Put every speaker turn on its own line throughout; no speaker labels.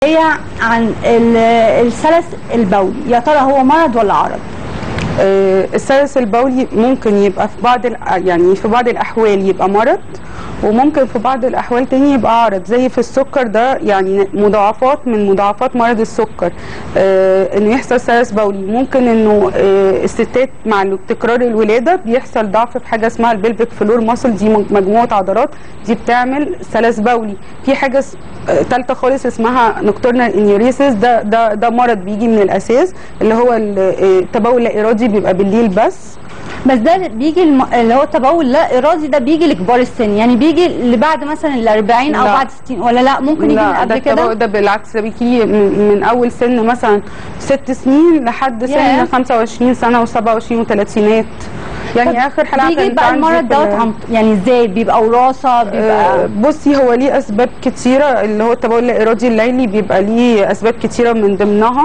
هي عن ال- السلس البولي يا ترى هو مرض ولا عرض
آه، السلس البولي ممكن يبقى في بعض الأ- يعني في بعض الاحوال يبقى مرض وممكن في بعض الاحوال تاني يبقى عرض زي في السكر ده يعني مضاعفات من مضاعفات مرض السكر آه انه يحصل سلس بولي ممكن انه آه الستات مع ال- تكرار الولاده بيحصل ضعف في حاجه اسمها البلفيك فلور ماسل دي مج- مجموعه عضلات دي بتعمل سلس بولي في حاجه س- آه، تالته خالص اسمها نوكتورنال انيوريسيس ده ده ده مرض بيجي من الاساس اللي هو ال- آه، التبول لا ارادي بيبقى بالليل بس
بس ده بيجي الم... اللي هو التبول لا ارادي ده بيجي لكبار السن يعني بيجي اللي بعد مثلا ال 40 او
لا.
بعد 60 ولا لا ممكن يجي من
لا ده
قبل
التبول
كده
ده بالعكس ده بيجي من من اول سن مثلا ست سنين لحد
ياه.
سن 25 سنه و27 وثلاثينات يعني اخر حلقه
بيجي
كانت
بقى
عندي
المرض
في ال-
دوت عن... يعني ازاي بيبقى وراثه بيبقى
آه، بصي هو ليه اسباب كتيره اللي هو التبول الارادي الليلي بيبقى ليه اسباب كتيره من ضمنها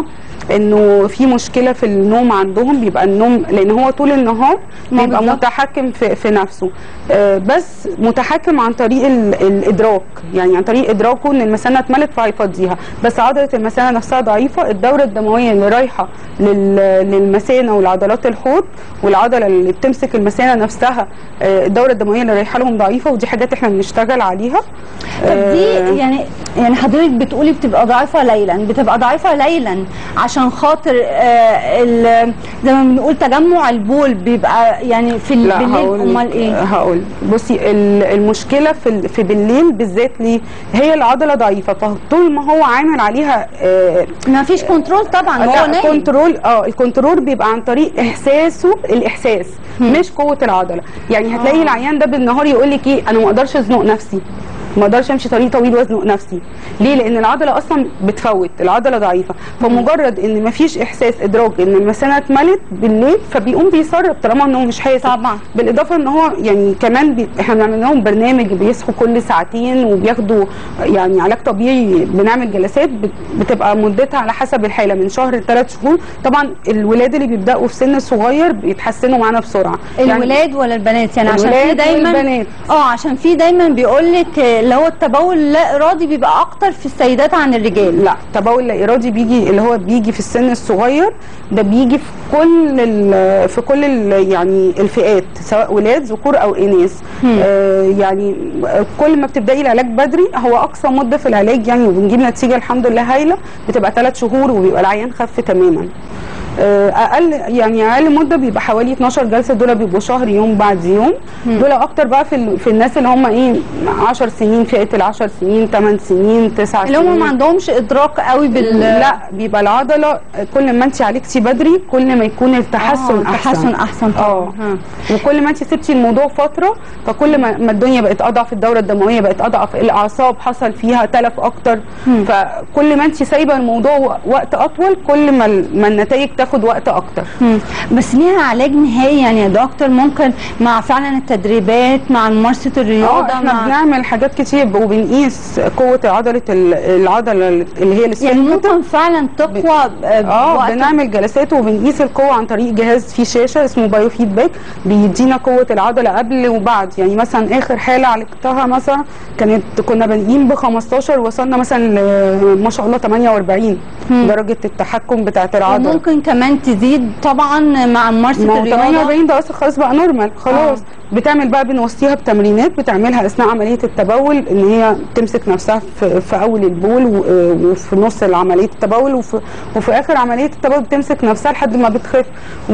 انه في مشكله في النوم عندهم بيبقى النوم لان هو طول النهار
ما
بيبقى
بالظبط.
متحكم في, في نفسه آه، بس متحكم عن طريق ال- الادراك يعني عن طريق ادراكه ان المثانه اتملت فهيفضيها بس عضله المثانه نفسها ضعيفه الدوره الدمويه اللي رايحه لل- للمثانه والعضلات الحوض والعضله اللي بتمسك المثانه نفسها آه، الدوره الدمويه اللي رايحه لهم ضعيفه ودي حاجات احنا بنشتغل عليها
طب دي
آه،
يعني يعني حضرتك بتقولي بتبقى ضعيفه ليلا بتبقى ضعيفه ليلا عشان خاطر آه ال- زي ما بنقول تجمع البول بيبقى يعني في ال-
لا
بالليل
هقول
امال ايه؟
هقول بصي ال- المشكله في ال- في بالليل بالذات ليه هي العضله ضعيفه فطول ما هو عامل عليها آه،
ما فيش كنترول طبعا هو
لا
نايم
كنترول اه الكنترول بيبقى عن طريق احساسه الاحساس مش قوه العضله يعني هتلاقي
آه.
العيان ده بالنهار يقول لك ايه انا ما اقدرش ازنق نفسي ما اقدرش امشي طريق طويل وازنق نفسي ليه لان العضله اصلا بتفوت العضله ضعيفه فمجرد ان ما فيش احساس ادراك ان المثانه اتملت بالليل فبيقوم بيسرب طالما انه مش حاسس
طبعا.
بالاضافه ان هو يعني كمان بي... احنا بنعمل لهم برنامج بيصحوا كل ساعتين وبياخدوا يعني علاج طبيعي بنعمل جلسات بت... بتبقى مدتها على حسب الحاله من شهر لثلاث شهور طبعا الولاد اللي بيبداوا في سن صغير بيتحسنوا معانا بسرعه
الولاد ولا البنات يعني عشان في
الولاد
دايما
والبنات.
اه عشان في دايما بيقول لك اللي هو التبول لا ارادي بيبقى اكتر في السيدات عن الرجال
لا تبول لا ارادي بيجي اللي هو بيجي في السن الصغير ده بيجي في كل ال- في كل ال- يعني الفئات سواء ولاد ذكور او اناث
مم.
آه يعني كل ما بتبداي العلاج بدري هو اقصى مده في العلاج يعني وبنجيب نتيجه الحمد لله هايله بتبقى ثلاث شهور وبيبقى العيان خف تماما آه، اقل يعني اقل مده بيبقى حوالي 12 جلسه دول بيبقوا شهر يوم بعد يوم
مم.
دول اكتر بقى في ال- في الناس اللي هم ايه 10 سنين فئه ال 10 سنين 8 سنين 9
اللي
سنين
هم ما عندهمش ادراك قوي بال
لا بيبقى العضله كل ما انت عالجتي بدري كل ما يكون التحسن
آه،
احسن
تحسن احسن طبعا
اه
ها.
وكل ما انت سبتي الموضوع فتره فكل ما ما الدنيا بقت اضعف الدوره الدمويه بقت اضعف الاعصاب حصل فيها تلف اكتر
مم.
فكل ما انت سايبه الموضوع و- وقت اطول كل ما ال- ما النتائج تاخد وقت اكتر
مم. بس ليها علاج نهائي يعني يا دكتور ممكن مع فعلا التدريبات مع ممارسه
اه
الرياضه
احنا
مع
بنعمل حاجات كتير وبنقيس قوه عضله ال- العضله اللي هي
يعني
السفنكتر
ممكن فعلا تقوى
اه
بوقت-
بنعمل جلسات وبنقيس القوه عن طريق جهاز فيه شاشه اسمه بايو فيدباك بيدينا قوه العضله قبل وبعد يعني مثلا اخر حاله عالجتها مثلا كانت كنا بنقيم ب 15 وصلنا مثلا ل- ما شاء الله 48
مم.
درجه التحكم بتاعه العضله
وممكن كمان تزيد طبعا مع ممارسه
ما هو
الرياضه
48 ده اصلا خلاص بقى نورمال خلاص
آه.
بتعمل بقى بنوصيها بتمرينات بتعملها اثناء عمليه التبول ان هي تمسك نفسها في, في اول البول و- وفي نص عمليه التبول وفي, وفي اخر عمليه التبول بتمسك نفسها لحد ما بتخف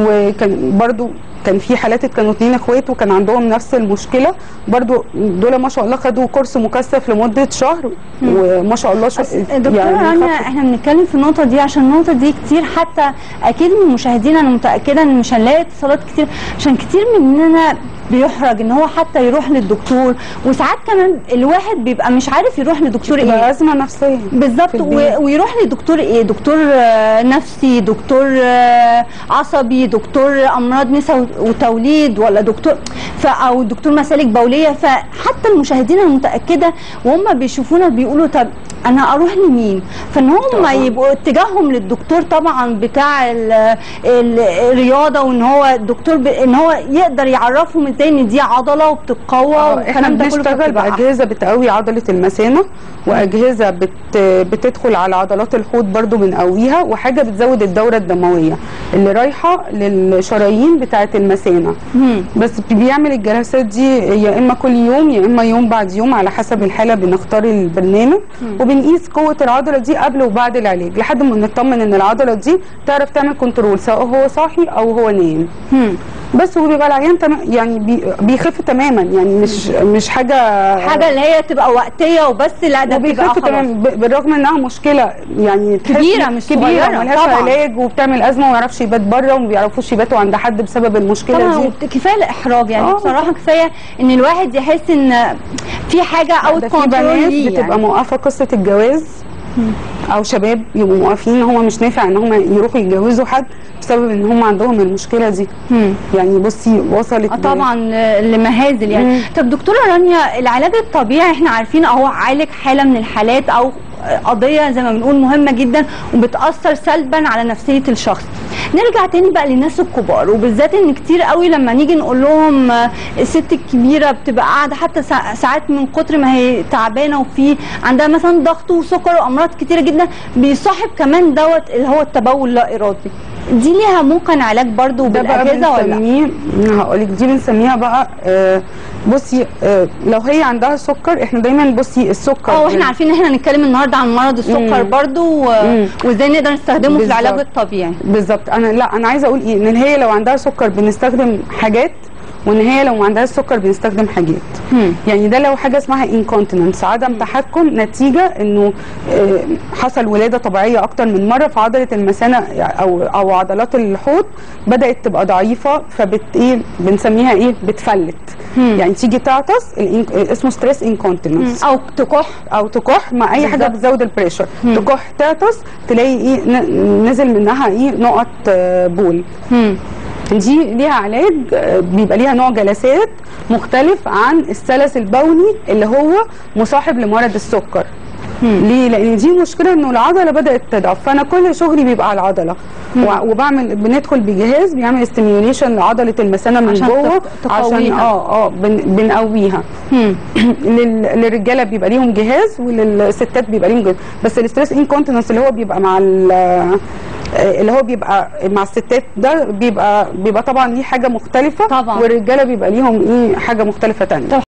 وكان برضو كان في حالات كانوا اتنين اخوات وكان عندهم نفس المشكله برضو دول ما شاء الله خدوا كورس مكثف لمده شهر وما شاء الله شو
بس دكتورة رانيا
خفوا.
احنا بنتكلم في النقطة دي عشان النقطة دي كتير حتى أكيد من المشاهدين أنا متأكدة إن مش هنلاقي اتصالات كتير عشان كتير مننا بيحرج إن هو حتى يروح للدكتور وساعات كمان الواحد بيبقى مش عارف يروح لدكتور
بتبقى
إيه
ازمه نفسيه
بالظبط
في البيت.
و- ويروح لدكتور ايه دكتور آه، نفسي دكتور آه، عصبي دكتور امراض نساء وتوليد ولا دكتور ف او دكتور مسالك بوليه فحتى المشاهدين انا متاكده وهم بيشوفونا بيقولوا طب انا اروح لمين فان هم
طبعاً.
يبقوا اتجاههم للدكتور طبعا بتاع ال- ال- الرياضه وان هو الدكتور ب... ان هو يقدر يعرفهم ازاي ازاي ان دي عضله وبتتقوى
آه، احنا
والكلام ده كله
بنشتغل
فبتبقى أحسن.
باجهزه بتقوي عضله المثانه واجهزه بت بتدخل على عضلات الحوض برضو بنقويها وحاجه بتزود الدوره الدمويه اللي رايحه للشرايين بتاعه المثانه
مم.
بس بيعمل الجلسات دي يا اما كل يوم يا اما يوم بعد يوم على حسب الحاله بنختار البرنامج وبنقيس قوه العضله دي قبل وبعد العلاج لحد ما نطمن ان العضله دي تعرف تعمل كنترول سواء هو صاحي او هو نايم
مم.
بس وبيبقى العيان تم... يعني بي... بيخف تماما يعني مش مش حاجه
حاجه اللي هي تبقى وقتيه وبس لا ده بتبقى
وبيخف
خلاص
تماما ب... بالرغم انها مشكله يعني تحس
كبيرة
إن-
مش
كبيره
صغيرة،
ملهاش
طبعاً.
علاج وبتعمل ازمه وما يعرفش يبات بره وما بيعرفوش يباتوا عند حد بسبب المشكله
طبعا
دي
وبت- كفايه الاحراج يعني
آه.
بصراحه كفايه ان الواحد يحس ان في حاجه او
ده في
كنترول
بنات
ليه
بتبقى
يعني.
موقفه قصه الجواز او شباب يبقوا موقفين ان هم مش نافع ان هم يروحوا يتجوزوا حد بسبب ان هم عندهم المشكله دي
مم.
يعني بصي وصلت
آه
ل-
طبعا ل- لمهازل يعني
مم.
طب دكتوره رانيا العلاج الطبيعي احنا عارفين اهو عالج حاله من الحالات او قضيه زي ما بنقول مهمه جدا وبتاثر سلبا على نفسيه الشخص نرجع تاني بقى للناس الكبار وبالذات ان كتير قوي لما نيجي نقول لهم آه، الست الكبيره بتبقى قاعده حتى سا- ساعات من كتر ما هي تعبانه وفي عندها مثلا ضغط وسكر وامراض كتيره جدا بيصاحب كمان دوت اللي هو التبول لا ارادي دي ليها ممكن علاج برضو
ده بقى
بالاجهزه ولا لا؟
بنسميه هقول لك دي بنسميها بقى آه بصي آه لو هي عندها سكر احنا دايما بصي السكر
اه واحنا عارفين ان احنا هنتكلم النهارده عن مرض السكر
مم.
برضو و...
مم.
وازاي نقدر نستخدمه في
بالظبط.
العلاج الطبيعي
بالظبط انا لا انا عايزه اقول ايه ان هي لو عندها سكر بنستخدم حاجات وان هي لو ما عندهاش سكر بنستخدم حاجات
مم.
يعني ده لو حاجه اسمها انكونتيننس عدم تحكم نتيجه انه آه، حصل ولاده طبيعيه اكتر من مره في عضله المثانه او او عضلات الحوض بدات تبقى ضعيفه فبت ايه بنسميها ايه بتفلت
مم.
يعني تيجي تعطس الإن- اسمه ستريس انكونتيننس
او تكح
او تكح مع اي حاجه
بالظبط.
بتزود البريشر
مم.
تكح تعطس تلاقي ايه ن- نزل منها ايه نقط آه، بول
مم.
دي ليها علاج آه، بيبقى ليها نوع جلسات مختلف عن السلس البولي اللي هو مصاحب لمرض السكر
مم.
ليه؟ لان دي مشكله انه العضله بدات تضعف فانا كل شغلي بيبقى على العضله و- وبعمل بندخل بجهاز بيعمل استيميوليشن لعضله المثانه من
عشان
جوه
تق-
عشان
تقويها.
اه اه بن بنقويها
مم.
لل- للرجاله بيبقى ليهم جهاز وللستات بيبقى ليهم جهاز بس الاستريس انكونتيننس اللي هو بيبقى مع ال- آه، اللي هو بيبقى مع الستات ده بيبقى بيبقى طبعا ليه حاجه مختلفه
طبعاً.
والرجاله بيبقى ليهم ايه حاجه مختلفه تانية
طب